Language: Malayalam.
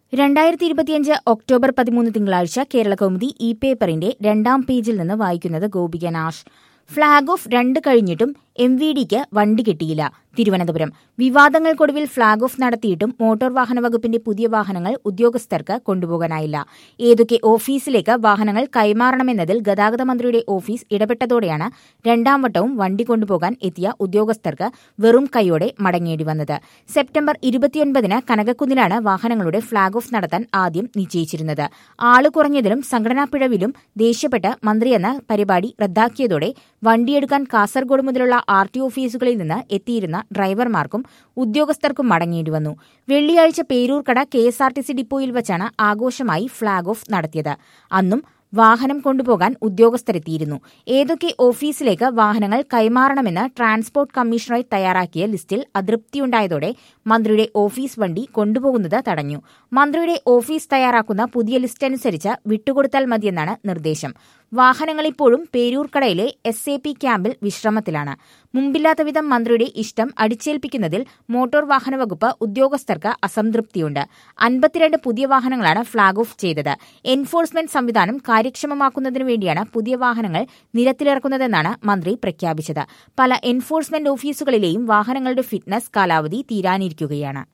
രണ്ടായിരത്തി ഇരുപത്തിയഞ്ച് ഒക്ടോബർ പതിമൂന്ന് തിങ്കളാഴ്ച കേരള കൗമുദി ഇ പേപ്പറിന്റെ രണ്ടാം പേജിൽ നിന്ന് വായിക്കുന്നത് ഗോപിക നാഷ് ഫ്ളാഗ് ഓഫ് രണ്ട് കഴിഞ്ഞിട്ടും എം വി ഡിക്ക് വണ്ടി കിട്ടിയില്ല തിരുവനന്തപുരം വിവാദങ്ങൾക്കൊടുവിൽ ഫ്ളാഗ് ഓഫ് നടത്തിയിട്ടും മോട്ടോർ വാഹന വകുപ്പിന്റെ പുതിയ വാഹനങ്ങൾ ഉദ്യോഗസ്ഥർക്ക് കൊണ്ടുപോകാനായില്ല ഏതൊക്കെ ഓഫീസിലേക്ക് വാഹനങ്ങൾ കൈമാറണമെന്നതിൽ ഗതാഗത മന്ത്രിയുടെ ഓഫീസ് ഇടപെട്ടതോടെയാണ് രണ്ടാം വട്ടവും വണ്ടി കൊണ്ടുപോകാൻ എത്തിയ ഉദ്യോഗസ്ഥർക്ക് വെറും കൈയോടെ മടങ്ങേണ്ടി വന്നത് സെപ്റ്റംബർ ഇരുപത്തിയൊൻപതിന് കനകക്കുന്നിലാണ് വാഹനങ്ങളുടെ ഫ്ളാഗ് ഓഫ് നടത്താൻ ആദ്യം നിശ്ചയിച്ചിരുന്നത് ആള് കുറഞ്ഞതിലും സംഘടനാ പിഴവിലും ദേഷ്യപ്പെട്ട് മന്ത്രിയെന്ന പരിപാടി റദ്ദാക്കിയതോടെ വണ്ടിയെടുക്കാൻ കാസർഗോഡ് മുതലുള്ള ആർ ടി ഓഫീസുകളിൽ നിന്ന് എത്തിയിരുന്ന ഡ്രൈവർമാർക്കും ഉദ്യോഗസ്ഥർക്കും മടങ്ങേണ്ടി വന്നു വെള്ളിയാഴ്ച Peroorkada K S R T C ഡിപ്പോയിൽ വച്ചാണ് ആഘോഷമായി ഫ്ളാഗ് ഓഫ് നടത്തിയത് അന്നും വാഹനം കൊണ്ടുപോകാൻ ഉദ്യോഗസ്ഥരെത്തിയിരുന്നു ഏതൊക്കെ ഓഫീസിലേക്ക് വാഹനങ്ങൾ കൈമാറണമെന്ന് ട്രാൻസ്പോർട്ട് കമ്മീഷണറേറ്റ് തയ്യാറാക്കിയ ലിസ്റ്റിൽ അതൃപ്തിയുണ്ടായതോടെ മന്ത്രിയുടെ ഓഫീസ് വണ്ടി കൊണ്ടുപോകുന്നത് തടഞ്ഞു മന്ത്രിയുടെ ഓഫീസ് തയ്യാറാക്കുന്ന പുതിയ ലിസ്റ്റ് അനുസരിച്ച് വിട്ടുകൊടുത്താൽ മതിയെന്നാണ് നിർദ്ദേശം വാഹനങ്ങൾ ഇപ്പോഴും പേരൂർക്കടയിലെ എസ് എ പി ക്യാമ്പിൽ വിശ്രമത്തിലാണ് മുമ്പില്ലാത്ത വിധം മന്ത്രിയുടെ ഇഷ്ടം അടിച്ചേൽപ്പിക്കുന്നതിൽ മോട്ടോർ വാഹന വകുപ്പ് ഉദ്യോഗസ്ഥർക്ക് അസംതൃപ്തിയുണ്ട് അൻപത്തിരണ്ട് പുതിയ വാഹനങ്ങളാണ് ഫ്ളാഗ് ഓഫ് ചെയ്തത് എൻഫോഴ്സ്മെന്റ് സംവിധാനം കാര്യക്ഷമമാക്കുന്നതിനു വേണ്ടിയാണ് പുതിയ വാഹനങ്ങൾ നിരത്തിലിറക്കുന്നതെന്നാണ് മന്ത്രി പ്രഖ്യാപിച്ചത് പല എൻഫോഴ്സ്മെന്റ് ഓഫീസുകളിലെയും വാഹനങ്ങളുടെ ഫിറ്റ്നസ് കാലാവധി തീരാനിരിക്കുകയാണ്